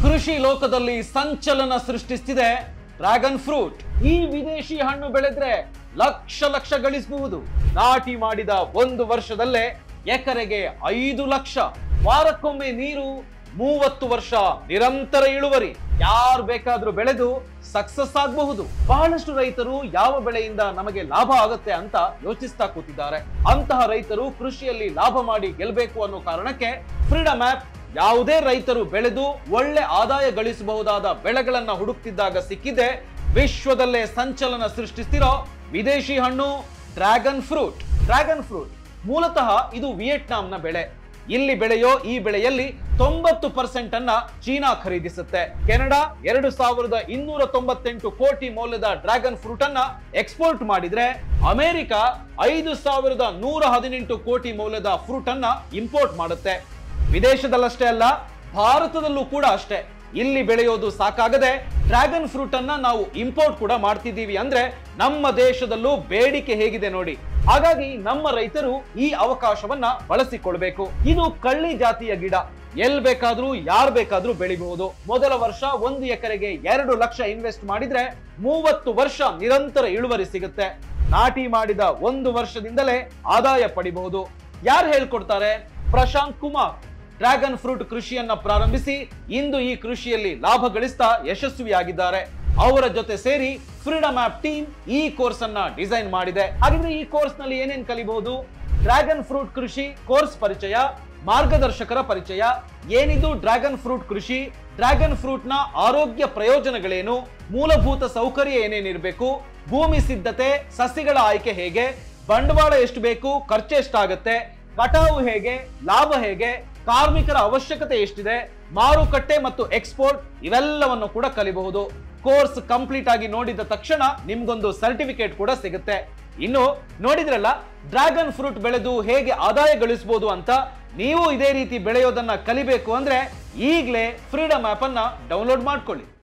ಕೃಷಿ ಲೋಕದಲ್ಲಿ ಸಂಚಲನ ಸೃಷ್ಟಿಸ್ತಿದೆ ಡ್ರ್ಯಾಗನ್ ಫ್ರೂಟ್ ಈ ವಿದೇಶಿ ಹಣ್ಣು ಬೆಳೆದ್ರೆ ಲಕ್ಷ ಲಕ್ಷ ಗಳಿಸಬಹುದು ನಾಟಿ ಮಾಡಿದ ಒಂದು ವರ್ಷದಲ್ಲೇ ಎಕರೆಗೆ ಐದು ಲಕ್ಷ ವಾರಕ್ಕೊಮ್ಮೆ ನೀರು ಮೂವತ್ತು ವರ್ಷ ನಿರಂತರ ಇಳುವರಿ ಯಾರು ಬೇಕಾದ್ರೂ ಬೆಳೆದು ಸಕ್ಸಸ್ ಆಗಬಹುದು ಬಹಳಷ್ಟು ರೈತರು ಯಾವ ಬೆಳೆಯಿಂದ ನಮಗೆ ಲಾಭ ಆಗುತ್ತೆ ಅಂತ ಯೋಚಿಸ್ತಾ ಕೂತಿದ್ದಾರೆ ಅಂತಹ ರೈತರು ಕೃಷಿಯಲ್ಲಿ ಲಾಭ ಮಾಡಿ ಗೆಲ್ಲಬೇಕು ಅನ್ನೋ ಕಾರಣಕ್ಕೆ ಫ್ರೀಡಮ್ ಆಪ್ ಯಾವುದೇ ರೈತರು ಬೆಳೆದು ಒಳ್ಳೆ ಆದಾಯ ಗಳಿಸಬಹುದಾದ ಬೆಳೆಗಳನ್ನ ಹುಡುಕ್ತಿದ್ದಾಗ ಸಿಕ್ಕಿದೆ ವಿಶ್ವದಲ್ಲೇ ಸಂಚಲನ ಸೃಷ್ಟಿಸ್ತಿರೋ ವಿದೇಶಿ ಹಣ್ಣು ಡ್ರ್ಯಾಗನ್ ಫ್ರೂಟ್ ಡ್ರ್ಯಾಗನ್ ಫ್ರೂಟ್ ಮೂಲತಃ ಇದು ವಿಯೆಟ್ನಾಂನ ಬೆಳೆ ಇಲ್ಲಿ ಬೆಳೆಯೋ ಈ ಬೆಳೆಯಲ್ಲಿ ತೊಂಬತ್ತು ಪರ್ಸೆಂಟ್ ಅನ್ನ ಚೀನಾ ಖರೀದಿಸುತ್ತೆ ಕೆನಡಾ ಎರಡು ಸಾವಿರದ ಇನ್ನೂರ ತೊಂಬತ್ತೆಂಟು ಕೋಟಿ ಮೌಲ್ಯದ ಡ್ರ್ಯಾಗನ್ ಫ್ರೂಟ್ ಅನ್ನ ಎಕ್ಸ್ಪೋರ್ಟ್ ಮಾಡಿದ್ರೆ ಅಮೆರಿಕ ಐದು ಸಾವಿರದ ನೂರ ಹದಿನೆಂಟು ಕೋಟಿ ಮೌಲ್ಯದ ಫ್ರೂಟ್ ಅನ್ನ ಇಂಪೋರ್ಟ್ ಮಾಡುತ್ತೆ ವಿದೇಶದಲ್ಲಷ್ಟೇ ಅಲ್ಲ ಭಾರತದಲ್ಲೂ ಕೂಡ ಅಷ್ಟೇ ಇಲ್ಲಿ ಬೆಳೆಯೋದು ಸಾಕಾಗದೆ ಡ್ರ್ಯಾಗನ್ ಫ್ರೂಟ್ ಅನ್ನ ನಾವು ಇಂಪೋರ್ಟ್ ಕೂಡ ಮಾಡ್ತಿದ್ದೀವಿ ಅಂದ್ರೆ ನಮ್ಮ ದೇಶದಲ್ಲೂ ಬೇಡಿಕೆ ಹೇಗಿದೆ ನೋಡಿ ಹಾಗಾಗಿ ನಮ್ಮ ರೈತರು ಈ ಅವಕಾಶವನ್ನ ಬಳಸಿಕೊಳ್ಬೇಕು ಇದು ಕಳ್ಳಿ ಜಾತಿಯ ಗಿಡ ಎಲ್ ಬೇಕಾದ್ರೂ ಯಾರ್ ಬೇಕಾದ್ರೂ ಬೆಳಿಬಹುದು ಮೊದಲ ವರ್ಷ ಒಂದು ಎಕರೆಗೆ ಎರಡು ಲಕ್ಷ ಇನ್ವೆಸ್ಟ್ ಮಾಡಿದ್ರೆ ಮೂವತ್ತು ವರ್ಷ ನಿರಂತರ ಇಳುವರಿ ಸಿಗುತ್ತೆ ನಾಟಿ ಮಾಡಿದ ಒಂದು ವರ್ಷದಿಂದಲೇ ಆದಾಯ ಪಡಿಬಹುದು ಯಾರು ಹೇಳ್ಕೊಡ್ತಾರೆ ಪ್ರಶಾಂತ್ ಕುಮಾರ್ ಡ್ರ್ಯಾಗನ್ ಫ್ರೂಟ್ ಕೃಷಿಯನ್ನ ಪ್ರಾರಂಭಿಸಿ ಇಂದು ಈ ಕೃಷಿಯಲ್ಲಿ ಲಾಭ ಗಳಿಸ್ತಾ ಯಶಸ್ವಿಯಾಗಿದ್ದಾರೆ ಅವರ ಜೊತೆ ಸೇರಿ ಫ್ರೀಡಮ್ ಆಪ್ ಟೀಮ್ ಈ ಕೋರ್ಸ್ ಅನ್ನ ಡಿಸೈನ್ ಮಾಡಿದೆ ಹಾಗಿದ್ರೆ ಈ ಕೋರ್ಸ್ ನಲ್ಲಿ ಏನೇನ್ ಕಲಿಬಹುದು ಡ್ರ್ಯಾಗನ್ ಫ್ರೂಟ್ ಕೃಷಿ ಕೋರ್ಸ್ ಪರಿಚಯ ಮಾರ್ಗದರ್ಶಕರ ಪರಿಚಯ ಏನಿದು ಡ್ರ್ಯಾಗನ್ ಫ್ರೂಟ್ ಕೃಷಿ ಡ್ರ್ಯಾಗನ್ ಫ್ರೂಟ್ ನ ಆರೋಗ್ಯ ಪ್ರಯೋಜನಗಳೇನು ಮೂಲಭೂತ ಸೌಕರ್ಯ ಏನೇನಿರಬೇಕು ಭೂಮಿ ಸಿದ್ಧತೆ ಸಸಿಗಳ ಆಯ್ಕೆ ಹೇಗೆ ಬಂಡವಾಳ ಎಷ್ಟು ಬೇಕು ಖರ್ಚು ಎಷ್ಟಾಗತ್ತೆ ಕಟಾವು ಹೇಗೆ ಲಾಭ ಹೇಗೆ ಕಾರ್ಮಿಕರ ಅವಶ್ಯಕತೆ ಎಷ್ಟಿದೆ ಮಾರುಕಟ್ಟೆ ಮತ್ತು ಎಕ್ಸ್ಪೋರ್ಟ್ ಇವೆಲ್ಲವನ್ನು ಕೂಡ ಕಲಿಬಹುದು ಕೋರ್ಸ್ ಕಂಪ್ಲೀಟ್ ಆಗಿ ನೋಡಿದ ತಕ್ಷಣ ನಿಮ್ಗೊಂದು ಸರ್ಟಿಫಿಕೇಟ್ ಕೂಡ ಸಿಗುತ್ತೆ ಇನ್ನು ನೋಡಿದ್ರಲ್ಲ ಡ್ರ್ಯಾಗನ್ ಫ್ರೂಟ್ ಬೆಳೆದು ಹೇಗೆ ಆದಾಯ ಗಳಿಸಬಹುದು ಅಂತ ನೀವು ಇದೇ ರೀತಿ ಬೆಳೆಯೋದನ್ನ ಕಲಿಬೇಕು ಅಂದ್ರೆ ಈಗಲೇ ಫ್ರೀಡಮ್ ಆಪ್ ಅನ್ನ ಡೌನ್ಲೋಡ್ ಮಾಡ್ಕೊಳ್ಳಿ